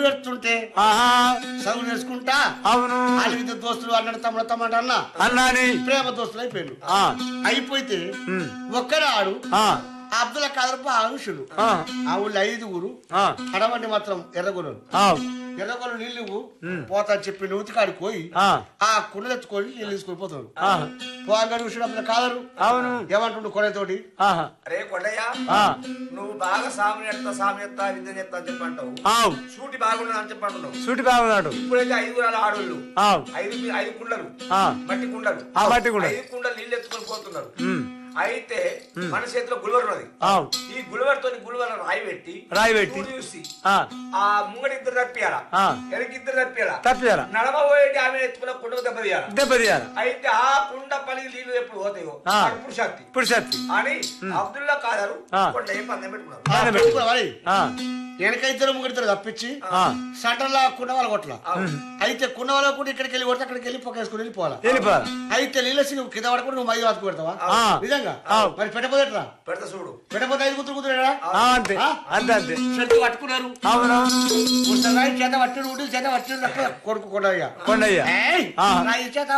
పెడుతుంటే ఆహా చదువు నేర్చుకుంటా అవును వాళ్ళకి ఇద్దరు దోస్తులు అన్నాడు తమ్ముడు తమ్ముడు అన్న అన్నాని ప్రేమ దోస్తులు అయిపోయాడు ఆ, అయిపోతే ఉమ్, ఒక్కడే ఆడు ఆ, అబ్దుల్ కాదరపు ఆరుషులు ఆ, ఆ ఊళ్ళో ఐదుగురు ఆ, అడవండి మాత్రం ఎర్రగొనలు ఆ, ఎర్రగొనలు నీళ్ళు పోతా చెప్పి నూతికాడికి పోయి ఆ, ఆ కుండలు ఎత్తుకొని నీళ్ళు తీసుకొని పోతాడు ఆ, పోగా చూసిన అబ్దుల్ కాదరు అవును ఏమంటుండు కొనేతోటి ఆహా, అరే కొండయ్య ఆ, నువ్వు బాగా సామి ఎత్తా సామి ఎత్తా విద్య ఎత్తా అని చెప్పంటావు ఆవు షూటి బాగున్నా అని చెప్పంటున్నావు సూటి బాగున్నాడు ఇప్పుడైతే ఐదుగురాల ఆడోళ్ళు ఆవు ఐదు ఐదు కుండలు ఆ, మట్టి కుండలు ఆ, మట్టి కుండలు. ఐదు కుండలు నీళ్ళు ఎత్తుకొని పోతున్నారు ఉమ్, అయితే మన చేతిలో గుల్వర్ ఉన్నది ఆవు ఈ గుల్వర్ తోని గుల్వర్ రాయి పెట్టి రాయి పెట్టి. చూడు చూసి ఆ, ఆ ముంగడి ఇద్దరు తప్పియాలా ఆ. వెనక్కి ఇద్దరు తప్పియాలా తప్పియాల నడమ పోయేటి ఆమె ఎత్తుకున్న కుండకు దెబ్బ తీయాలా దెబ్బతీయాల అయితే ఆ కుండ పని నీళ్లు ఎప్పుడు పోతాయో ఆ. అప్పుడు శక్తి ఇప్పుడు శక్తి అని అబ్దుల్లా కాదారు ఆ. కొండ ఏ పందెం పెట్టుకున్నారు ఆ, ఆయన పెట్టుకున్నా మరి ఆ, వెనక ఇద్దరు ముగ్గురు తప్పించి ఆ, సెంటర్లో కుండవాళ్ళ కొట్ల అవును. అయితే కుండవాళ్ళ కూడా ఇక్కడికి వెళ్ళి కొడితే అక్కడికి వెళ్ళి పొక్కేసుకుని వెళ్ళిపోవాలా వెళ్ళిపోయాల అయితే నీళ్ళసి నువ్వు కింద పడకుండా నువ్వు మైదు వాతుకు పెడతావా ఆ. నిజంగా ఆ. మరి పెట్టపోతేట్రా పెడతా చూడు పెట్టపోతే ఐదు కూతురు కూతురేడా ఆ, అంతే అంతే అంతే చెట్టు పట్టుకున్నారు అవునవును పుస్తకాలు చేత పట్టిన చేత పట్టిన కొడుకు కొండయ్య కొండయ్య ఏయ్, ఆ. నా ఈ చేత